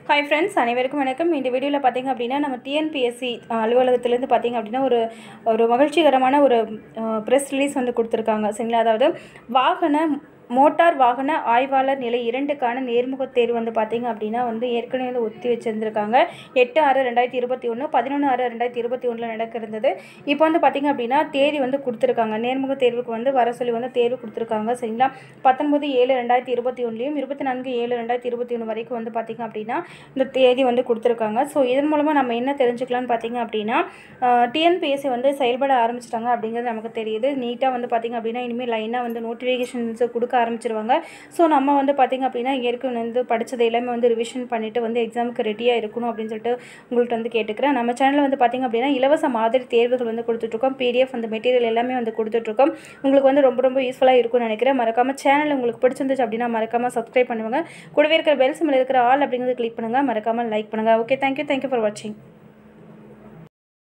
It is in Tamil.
ஹாய் ஃப்ரெண்ட்ஸ் அனைவருக்கும் வணக்கம் இந்த வீடியோவில் பார்த்தீங்க அப்படின்னா நம்ம டிஎன்பிஎஸ்சி அலுவலகத்திலேருந்து பார்த்தீங்க அப்படின்னா ஒரு ஒரு மகிழ்ச்சிகரமான ஒரு ப்ரெஸ் ரிலீஸ் வந்து கொடுத்துருக்காங்க சரிங்களா அதாவது வாகன மோட்டார் வாகன ஆய்வாளர் நிலை இரண்டுக்கான நேர்முகத் தேர்வு வந்து பார்த்தீங்க அப்படின்னா வந்து ஏற்கனவே வந்து ஒத்தி வச்சுருந்துருக்காங்க எட்டு ஆறு ரெண்டாயிரத்தி இருபத்தி ஒன்று பதினொன்று ஆறு ரெண்டாயிரத்தி இருபத்தி ஒன்றில் நடக்க இருந்தது இப்போ வந்து பார்த்தீங்க அப்படின்னா தேதி வந்து கொடுத்துருக்காங்க நேர்முக தேர்வுக்கு வந்து வர சொல்லி வந்து தேர்வு கொடுத்துருக்காங்க சரிங்களா பத்தொன்பது ஏழு ரெண்டாயிரத்தி இருபத்தி ஒன்றுலையும் இருபத்தி நான்கு ஏழு ரெண்டாயிரத்தி இருபத்தி ஒன்று வரைக்கும் வந்து பார்த்தீங்க அப்படின்னா இந்த தேதி வந்து கொடுத்துருக்காங்க ஸோ இதன் மூலமாக நம்ம என்ன தெரிஞ்சுக்கலாம்னு பார்த்தீங்க அப்படின்னா டிஎன்பிஎஸ்சி வந்து செயல்பட ஆரம்பிச்சிட்டாங்க அப்படிங்கிறது நமக்கு தெரியுது நீட்டாக வந்து பார்த்தீங்க அப்படின்னா இனிமேல் லைனாக வந்து நோட்டிஃபிகேஷன்ஸ் கொடுக்க ஆரம்பிச்சிருவாங்க ஸோ நம்ம வந்து பார்த்திங்க அப்படின்னா ஏற்கனவே வந்து படித்தது எல்லாமே வந்து ரிவிஷன் பண்ணிவிட்டு வந்து எக்ஸாமுக்கு ரெடியாக இருக்கணும் அப்படின்னு சொல்லிட்டு உங்கள்கிட்ட வந்து கேட்டுக்கிறேன் நம்ம சேனலில் வந்து பார்த்திங்க அப்படின்னா இலவச மாதிரி தேர்வுகள் வந்து கொடுத்துட்ருக்கோம் பிடிஎஃப் அந்த மெட்டீரியல் எல்லாமே வந்து கொடுத்துட்ருக்கோம் உங்களுக்கு வந்து ரொம்ப ரொம்ப யூஸ்ஃபுல்லாக இருக்கும்னு நினைக்கிறேன் மறக்காமல் சேனல் உங்களுக்கு பிடிச்சிருந்துச்சு அப்படின்னா மறக்காமல் சப்ஸ்கிரைப் பண்ணுவாங்க கூடவே இருக்கிற பெல் சிம்மில் இருக்கிற ஆல் அப்படிங்கிறது கிளிக் பண்ணுங்கள் மறக்காமல் லைக் பண்ணுங்கள் ஓகே தேங்க்யூ தேங்க்யூ ஃபார் வாட்சிங்